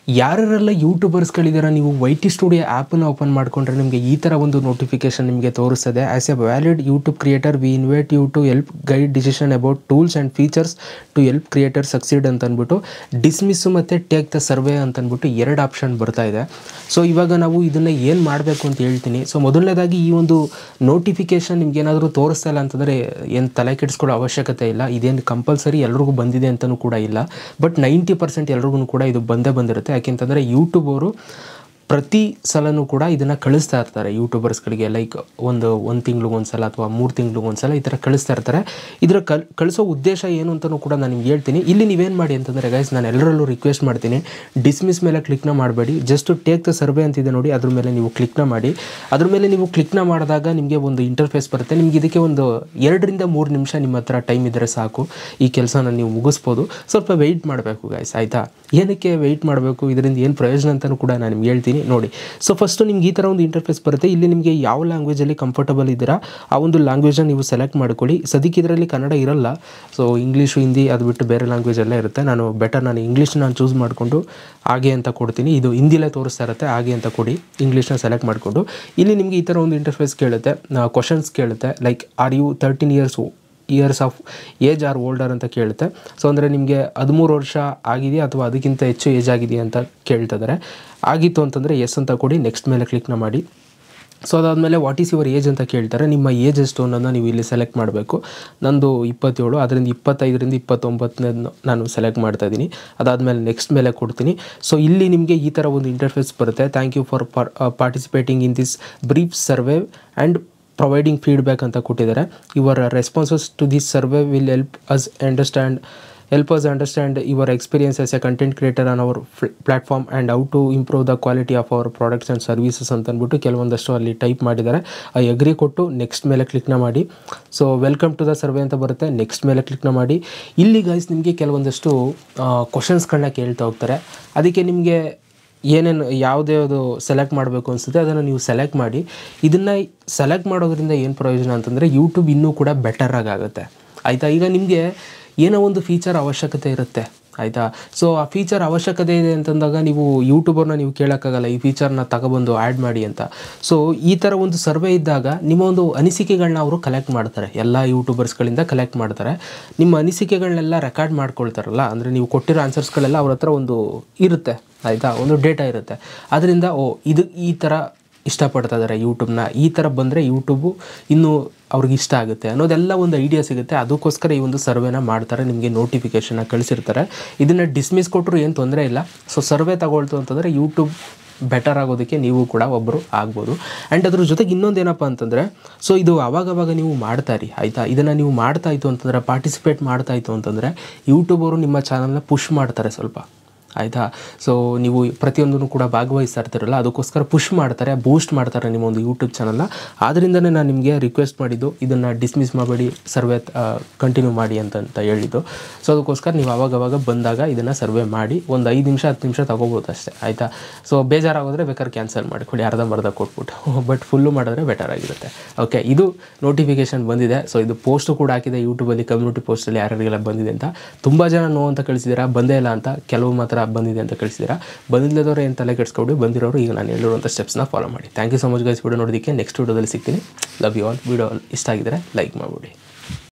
ಯಾರೆಲ್ಲ ಯೂಟ್ಯೂಬರ್ಸ್ಗಳಿದ್ದೀರಾ ನೀವು ವೈ ಟಿ ಸ್ಟುಡಿಯೋ ಆ್ಯಪನ್ನು ಓಪನ್ ಮಾಡಿಕೊಂಡ್ರೆ ನಿಮಗೆ ಈ ಥರ ಒಂದು ನೋಟಿಫಿಕೇಶನ್ ನಿಮಗೆ ತೋರಿಸ್ತದೆ as a valid YouTube creator we invite you to help guide decision about tools and features to help creator succeed ಅಂತ ಅಂದ್ಬಿಟ್ಟು ಡಿಸ್ಮಿಸ್ಸು ಮತ್ತು ಟೇಕ್ ದ ಸರ್ವೆ ಅಂತ ಅಂದ್ಬಿಟ್ಟು ಎರಡು ಆಪ್ಷನ್ ಬರ್ತಾ ಇದೆ ಸೊ ಇವಾಗ ನಾವು ಇದನ್ನು ಏನು ಮಾಡಬೇಕು ಅಂತ ಹೇಳ್ತೀನಿ ಸೊ ಮೊದಲನೇದಾಗಿ ಈ ಒಂದು ನೋಟಿಫಿಕೇಶನ್ ನಿಮ್ಗೆ ಏನಾದರೂ ತೋರಿಸ್ತಾ ಇಲ್ಲ ಅಂತಂದರೆ ಏನು ತಲೆ ಕೆಡಿಸ್ಕೊಳ್ಳೋ ಅವಶ್ಯಕತೆ ಇಲ್ಲ ಇದೇನು ಕಂಪಲ್ಸರಿ ಎಲ್ರಿಗೂ ಬಂದಿದೆ ಅಂತಲೂ ಕೂಡ ಇಲ್ಲ ಬಟ್ ನೈಂಟಿ ಪರ್ಸೆಂಟ್ ಎಲ್ರಿಗೂ ಕೂಡ ಇದು ಬಂದೇ ಬಂದಿರುತ್ತೆ ಯಾಕೆಂತಂದರೆ ಯೂಟ್ಯೂಬ್ ಅವರು ಪ್ರತಿ ಸಲನೂ ಕೂಡ ಇದನ್ನು ಕಳಿಸ್ತಾ ಇರ್ತಾರೆ ಯೂಟ್ಯೂಬರ್ಸ್ಗಳಿಗೆ ಲೈಕ್ ಒಂದು ಒಂದು ತಿಂಗ್ಳಿಗೆ ಒಂದು ಸಲ ಅಥವಾ ಮೂರು ತಿಂಗ್ಳಿಗೆ ಒಂದು ಸಲ ಈ ಥರ ಕಳಿಸ್ತಾ ಇರ್ತಾರೆ ಇದರ ಕಲ್ ಕಳಿಸೋ ಉದ್ದೇಶ ಏನು ಅಂತಲೂ ಕೂಡ ನಾನು ನಿಮ್ಗೆ ಹೇಳ್ತೀನಿ ಇಲ್ಲಿ ನೀವೇನು ಮಾಡಿ ಅಂತಂದರೆ ಗೈಸ್ ನಾನು ಎಲ್ಲರಲ್ಲೂ ರಿಕ್ವೆಸ್ಟ್ ಮಾಡ್ತೀನಿ ಡಿಸ್ಮಿಸ್ ಮೇಲೆ ಕ್ಲಿಕ್ನ ಮಾಡಬೇಡಿ ಜಸ್ಟ್ ಟೇಕ್ ದ ಸರ್ವೆ ಅಂತಿದೆ ನೋಡಿ ಅದ್ರ ಮೇಲೆ ನೀವು ಕ್ಲಿಕ್ನ ಮಾಡಿ ಅದ್ರ ಮೇಲೆ ನೀವು ಕ್ಲಿಕ್ನ ಮಾಡಿದಾಗ ನಿಮಗೆ ಒಂದು ಇಂಟರ್ಫೇಸ್ ಬರುತ್ತೆ ನಿಮ್ಗೆ ಇದಕ್ಕೆ ಒಂದು ಎರಡರಿಂದ ಮೂರು ನಿಮಿಷ ನಿಮ್ಮ ಹತ್ರ ಟೈಮ್ ಇದ್ದರೆ ಸಾಕು ಈ ಕೆಲಸನ ನೀವು ಮುಗಿಸ್ಬೋದು ಸ್ವಲ್ಪ ವೆಯ್ಟ್ ಮಾಡಬೇಕು ಗೈಸ್ ಆಯಿತಾ ಏನಕ್ಕೆ ವೆಯ್ಟ್ ಮಾಡಬೇಕು ಇದರಿಂದ ಏನು ಪ್ರಯೋಜನ ಅಂತಲೂ ಕೂಡ ನಾನು ನಿಮ್ಗೆ ಹೇಳ್ತೀನಿ ನೋಡಿ ಸೊ ಫಸ್ಟು ನಿಮ್ಗೆ ಈ ಥರ ಒಂದು ಇಂಟರ್ಫೇಸ್ ಬರುತ್ತೆ ಇಲ್ಲಿ ನಿಮಗೆ ಯಾವ ಲ್ಯಾಂಗ್ವೇಜಲ್ಲಿ ಕಂಫರ್ಟಬಲ್ ಇದ್ದೀರಾ ಆ ಒಂದು ಲ್ಯಾಂಗ್ವೇಜನ್ನ ನೀವು ಸೆಲೆಕ್ಟ್ ಮಾಡ್ಕೊಳ್ಳಿ ಸದ್ಯಕ್ಕೆ ಇದರಲ್ಲಿ ಕನ್ನಡ ಇರಲ್ಲ ಸೊ ಇಂಗ್ಲೀಷು ಹಿಂದಿ ಅದು ಬಿಟ್ಟು ಬೇರೆ ಲ್ಯಾಂಗ್ವೇಜಲ್ಲೇ ಇರುತ್ತೆ ನಾನು ಬೆಟರ್ ನಾನು ಇಂಗ್ಲೀಷ್ ನಾನು ಚೂಸ್ ಮಾಡಿಕೊಂಡು ಹಾಗೆ ಅಂತ ಕೊಡ್ತೀನಿ ಇದು ಹಿಂದಿಲೇ ತೋರಿಸ್ತಾ ಇರುತ್ತೆ ಹಾಗೆ ಅಂತ ಕೊಡಿ ಇಂಗ್ಲೀಷ್ನ ಸೆಲೆಕ್ಟ್ ಮಾಡಿಕೊಂಡು ಇಲ್ಲಿ ನಿಮಗೆ ಈ ಥರ ಒಂದು ಇಂಟರ್ಫೇಸ್ ಕೇಳುತ್ತೆ ಕ್ವಶನ್ಸ್ ಕೇಳುತ್ತೆ like are you thirteen years years of age or older ಅಂತ ಕೇಳುತ್ತೆ ಸೊ ಅಂದರೆ ನಿಮಗೆ ಹದಿಮೂರು ವರ್ಷ ಆಗಿದೆಯಾ ಅಥವಾ ಅದಕ್ಕಿಂತ ಹೆಚ್ಚು ಏಜ್ ಆಗಿದೆಯಾ ಅಂತ ಕೇಳ್ತಿದ್ದಾರೆ ಆಗಿತ್ತು ಅಂತಂದರೆ ಎಸ್ ಅಂತ ಕೊಡಿ ನೆಕ್ಸ್ಟ್ ಮೇಲೆ ಕ್ಲಿಕ್ನ ಮಾಡಿ ಸೊ ಅದಾದಮೇಲೆ ವಾಟ್ ಈಸ್ ಯುವರ್ ಏಜ್ ಅಂತ ಕೇಳ್ತಾರೆ ನಿಮ್ಮ ಏಜ್ ಎಷ್ಟು ಅನ್ನೋದನ್ನ ನೀವು ಇಲ್ಲಿ ಸೆಲೆಕ್ಟ್ ಮಾಡಬೇಕು ನಂದು ಇಪ್ಪತ್ತೇಳು ಅದರಿಂದ ಇಪ್ಪತ್ತೈದರಿಂದ ಇಪ್ಪತ್ತೊಂಬತ್ತನೇ ನಾನು ಸೆಲೆಕ್ಟ್ ಮಾಡ್ತಾ ಇದ್ದೀನಿ ಅದಾದಮೇಲೆ ನೆಕ್ಸ್ಟ್ ಮೇಲೆ ಕೊಡ್ತೀನಿ ಸೊ ಇಲ್ಲಿ ನಿಮಗೆ ಈ ಥರ ಒಂದು ಇಂಟರ್ಫೇಸ್ ಬರುತ್ತೆ thank you for participating in this brief survey and providing feedback ಅಂತ ಕೊಟ್ಟಿದ್ದಾರೆ your responses to this survey will help us understand help us understand your experience as a content creator on our platform and ow to improve the quality of our products and services ಅಂತ ಅಂದ್ಬಿಟ್ಟು ಕೆಲವೊಂದಷ್ಟು ಅಲ್ಲಿ type ಮಾಡಿದ್ದಾರೆ ಆ ಎಗ್ರಿ ಕೊಟ್ಟು next ಮೇಲೆ ಕ್ಲಿಕ್ನ ಮಾಡಿ so welcome to the survey ಅಂತ ಬರುತ್ತೆ ನೆಕ್ಸ್ಟ್ ಮೇಲೆ ಕ್ಲಿಕ್ನ ಮಾಡಿ ಇಲ್ಲಿ ಗೈಸ್ ನಿಮಗೆ ಕೆಲವೊಂದಷ್ಟು ಕ್ವಶನ್ಸ್ಗಳನ್ನ ಕೇಳ್ತಾ ಹೋಗ್ತಾರೆ ಅದಕ್ಕೆ ನಿಮಗೆ ಏನೇನು ಯಾವುದ್ಯಾವುದು ಸೆಲೆಕ್ಟ್ ಮಾಡಬೇಕು ಅನಿಸುತ್ತೆ ಅದನ್ನು ನೀವು ಸೆಲೆಕ್ಟ್ ಮಾಡಿ ಇದನ್ನು ಸೆಲೆಕ್ಟ್ ಮಾಡೋದ್ರಿಂದ ಏನು ಪ್ರಯೋಜನ ಅಂತಂದರೆ ಯೂಟ್ಯೂಬ್ ಇನ್ನೂ ಕೂಡ ಬೆಟರಾಗಿ ಆಗುತ್ತೆ ಆಯಿತಾ ಈಗ ನಿಮಗೆ ಏನೋ ಒಂದು ಫೀಚರ್ ಅವಶ್ಯಕತೆ ಇರುತ್ತೆ ಆಯಿತಾ ಸೊ ಆ ಫೀಚರ್ ಅವಶ್ಯಕತೆ ಇದೆ ಅಂತಂದಾಗ ನೀವು ಯೂಟ್ಯೂಬರ್ನ ನೀವು ಕೇಳೋಕ್ಕಾಗಲ್ಲ ಈ ಫೀಚರ್ನ ತಗೊಬಂದು ಆ್ಯಡ್ ಮಾಡಿ ಅಂತ ಸೊ ಈ ಥರ ಒಂದು ಸರ್ವೆ ಇದ್ದಾಗ ನಿಮ್ಮ ಒಂದು ಅನಿಸಿಕೆಗಳನ್ನ ಅವರು ಕಲೆಕ್ಟ್ ಮಾಡ್ತಾರೆ ಎಲ್ಲ ಯೂಟ್ಯೂಬರ್ಸ್ಗಳಿಂದ ಕಲೆಕ್ಟ್ ಮಾಡ್ತಾರೆ ನಿಮ್ಮ ಅನಿಸಿಕೆಗಳನ್ನೆಲ್ಲ ರೆಕಾರ್ಡ್ ಮಾಡ್ಕೊಳ್ತಾರಲ್ಲ ಅಂದರೆ ನೀವು ಕೊಟ್ಟಿರೋ ಆನ್ಸರ್ಸ್ಗಳೆಲ್ಲ ಅವ್ರ ಹತ್ರ ಒಂದು ಇರುತ್ತೆ ಆಯಿತಾ ಒಂದು ಡೇಟಾ ಇರುತ್ತೆ ಅದರಿಂದ ಓ ಇದು ಈ ಥರ ಇಷ್ಟಪಡ್ತಾ ಇದ್ದಾರೆ ಯೂಟ್ಯೂಬ್ನ ಈ ಥರ ಬಂದರೆ ಯೂಟ್ಯೂಬು ಇನ್ನೂ ಅವ್ರಿಗೆ ಇಷ್ಟ ಆಗುತ್ತೆ ಅನ್ನೋದೆಲ್ಲ ಒಂದು ಐಡಿಯಾ ಸಿಗುತ್ತೆ ಅದಕ್ಕೋಸ್ಕರ ಈ ಒಂದು ಸರ್ವೆನ ಮಾಡ್ತಾರೆ ನಿಮಗೆ ನೋಟಿಫಿಕೇಷನ್ನ ಕಳಿಸಿರ್ತಾರೆ ಇದನ್ನು ಡಿಸ್ಮಿಸ್ ಕೊಟ್ಟರು ಏನು ತೊಂದರೆ ಇಲ್ಲ ಸೊ ಸರ್ವೆ ತಗೊಳ್ತು ಅಂತಂದರೆ ಯೂಟ್ಯೂಬ್ ಬೆಟರ್ ಆಗೋದಕ್ಕೆ ನೀವು ಕೂಡ ಒಬ್ಬರು ಆಗ್ಬೋದು ಆ್ಯಂಡ್ ಅದ್ರ ಜೊತೆಗೆ ಇನ್ನೊಂದೇನಪ್ಪ ಅಂತಂದರೆ ಸೊ ಇದು ಅವಾಗವಾಗ ನೀವು ಮಾಡ್ತಾ ಇರಿ ಆಯಿತಾ ಇದನ್ನು ನೀವು ಮಾಡ್ತಾ ಇತ್ತು ಅಂತಂದರೆ ಪಾರ್ಟಿಸಿಪೇಟ್ ಮಾಡ್ತಾ ಇತ್ತು ಅಂತಂದರೆ ಯೂಟ್ಯೂಬ್ ಅವರು ನಿಮ್ಮ ಚಾನಲ್ನ ಪುಷ್ ಮಾಡ್ತಾರೆ ಸ್ವಲ್ಪ ಆಯಿತಾ ಸೊ ನೀವು ಪ್ರತಿಯೊಂದನ್ನು ಕೂಡ ಭಾಗವಹಿಸ್ತಾ ಇರ್ತೀರಲ್ಲ ಅದಕ್ಕೋಸ್ಕರ ಪುಷ್ ಮಾಡ್ತಾರೆ ಬೂಸ್ಟ್ ಮಾಡ್ತಾರೆ ನಿಮ್ಮ ಒಂದು ಯೂಟ್ಯೂಬ್ ಚಾನಲ್ನ ಆದ್ದರಿಂದನೇ ನಾನು ನಿಮಗೆ ರಿಕ್ವೆಸ್ಟ್ ಮಾಡಿದ್ದು ಇದನ್ನು ಡಿಸ್ಮಿಸ್ ಮಾಡಬೇಡಿ ಸರ್ವೆ ಕಂಟಿನ್ಯೂ ಮಾಡಿ ಅಂತ ಅಂತ ಹೇಳಿದ್ದು ಸೊ ಅದಕ್ಕೋಸ್ಕರ ನೀವು ಅವಾಗವಾಗ ಬಂದಾಗ ಇದನ್ನು ಸರ್ವೆ ಮಾಡಿ ಒಂದು ಐದು ನಿಮಿಷ ಹತ್ತು ನಿಮಿಷ ತೊಗೋಬೋದು ಅಷ್ಟೇ ಆಯಿತಾ ಸೊ ಬೇಜಾರಾಗೋದ್ರೆ ಬೇಕಾದ್ರೆ ಕ್ಯಾನ್ಸಲ್ ಮಾಡಿಕೊಡಿ ಅರ್ಧಂಬರ್ಧ ಕೊಟ್ಬಿಟ್ಟು ಬಟ್ ಫುಲ್ಲು ಮಾಡಿದ್ರೆ ಬೆಟರ್ ಆಗಿರುತ್ತೆ ಓಕೆ ಇದು ನೋಟಿಫಿಕೇಶನ್ ಬಂದಿದೆ ಸೊ ಇದು ಪೋಸ್ಟು ಕೂಡ ಹಾಕಿದೆ ಯೂಟ್ಯೂಬಲ್ಲಿ ಕಮ್ಯುನಿಟಿ ಪೋಸ್ಟಲ್ಲಿ ಯಾರ್ಯಾರಿಗೆಲ್ಲ ಬಂದಿದೆ ಅಂತ ತುಂಬ ಜನ ನೋ ಅಂತ ಕಳಿಸಿದ್ದೀರಾ ಬಂದೇ ಇಲ್ಲ ಅಂತ ಕೆಲವು ಮಾತ್ರ ಬಂದಿದೆ ಅಂತ ಕಳಿಸಿದ್ದೀರಾ ಬಂದಿಲ್ಲದವ್ರು ಏನು ತಲೆ ಕೆಡಿಸ್ಕೊಂಡು ಬಂದಿರೋರು ಈಗ ನಾನು ಹೇಳಿರುವಂಥ ಸ್ಟೆಪ್ಸ್ನ ಫಾಲೋ ಮಾಡಿ thank you so much guys video ನೋಡೋದಕ್ಕೆ ನೆಕ್ಸ್ಟ್ ವಿಡಿಯೋದಲ್ಲಿ ಸಿಗ್ತೀನಿ ಲವ್ ಯು ಆಲ್ ವಿಡಿಯೋ ಇಷ್ಟ ಆಗಿದ್ರೆ ಲೈಕ್ ಮಾಡಿಬಿಡಿ